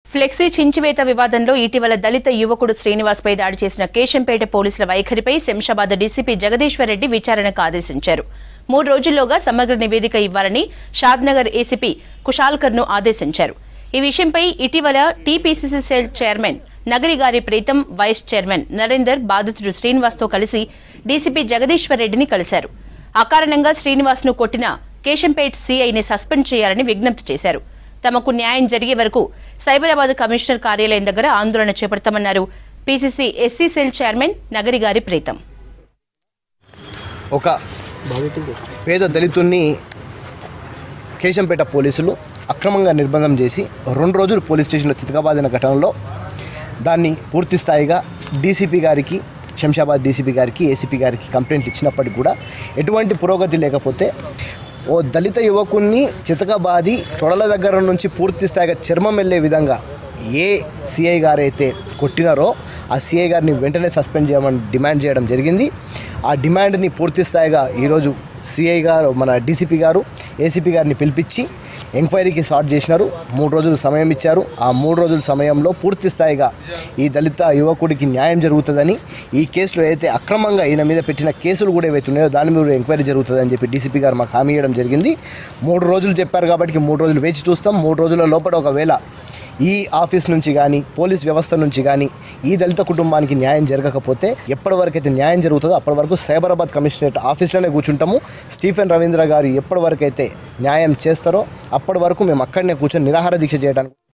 flexi చించివేత వివాదంలో ఇటీవల దళిత యువకుడు శ్రీనివాస్పై దాడి చేసిన కేశంపేట పోలీసుల వైఖరిపై శంషాబాద్ డీసీపీ జగదీశ్వర్ రెడ్డి విచారణకు ఆదేశించారు మూడు రోజుల్లోగా సమగ్ర నివేదిక ఇవ్వాలని షాద్నగర్ ఏసీపీ కుషాల్కర్ ను ఆదేశించారు ఈ విషయంపై ఇటీవల టీపీసీసీ సెల్ చైర్మన్ నగరి గారి ప్రీతం వైస్ చైర్మన్ నరేందర్ బాధితుడు శ్రీనివాస్తో కలిసి డీసీపీ జగదీశ్వర్ రెడ్డిని కలిశారు అకారణంగా శ్రీనివాస్ ను కొట్టిన కేశంపేట్ సీఐని సస్పెండ్ చేయాలని విజ్ఞప్తి చేశారు తమకు న్యాయం జరిగే వరకు సైబరాబాద్ కమిషనర్ కార్యాలయం దగ్గర ఆందోళన చేపడతామన్నారు PCC SC cell chairman Nagari గారి ప్రీతం ఒక పేద దళితుణ్ణి కేశంపేట పోలీసులు అక్రమంగా నిర్బంధం చేసి రెండు రోజులు పోలీస్ స్టేషన్లో చితకబాదిన ఘటనలో దాన్ని పూర్తి స్థాయిగా డీసీపీ గారికి శంషాబాద్ డీసీపీ గారికి ఏసీపీ గారికి కంప్లైంట్ ఇచ్చినప్పటికీ కూడా ఎటువంటి పురోగతి లేకపోతే ఓ దళిత యువకుణ్ణి చితకబాది తొడల దగ్గర నుంచి పూర్తి స్థాయిగా చర్మం వెళ్ళే విధంగా ఏ సిఐ గారైతే కొట్టినారో ఆ సిఐ గారిని వెంటనే సస్పెండ్ చేయమని డిమాండ్ చేయడం జరిగింది ఆ డిమాండ్ని పూర్తి స్థాయిగా ఈరోజు సిఐ గారు మన డీసీపీ గారు ఏసీపీ గారిని పిలిపించి ఎంక్వైరీకి స్టార్ట్ చేసినారు మూడు రోజులు సమయం ఇచ్చారు ఆ మూడు రోజుల సమయంలో పూర్తి స్థాయిగా ఈ దళిత యువకుడికి న్యాయం జరుగుతుందని ఈ కేసులో అయితే అక్రమంగా ఈయన మీద పెట్టిన కేసులు కూడా ఏవైతే ఉన్నాయో దాని మీద ఎంక్వైరీ జరుగుతుందని చెప్పి డీసీపీ గారు మాకు హామీ ఇవ్వడం జరిగింది మూడు రోజులు చెప్పారు కాబట్టి మూడు రోజులు వేచి చూస్తాం మూడు రోజుల లోపల ఒకవేళ ఈ ఆఫీస్ నుంచి కానీ పోలీస్ వ్యవస్థ నుంచి కానీ ఈ దళిత కుటుంబానికి న్యాయం జరగకపోతే ఎప్పటి వరకు అయితే న్యాయం జరుగుతుందో అప్పటి వరకు సైబరాబాద్ కమిషనరేట్ ఆఫీస్లోనే కూర్చుంటాము స్టీఫెన్ రవీంద్ర గారు ఎప్పటి వరకు అయితే న్యాయం చేస్తారో అప్పటి వరకు మేము అక్కడనే కూర్చొని నిరాహార దీక్ష చేయడానికి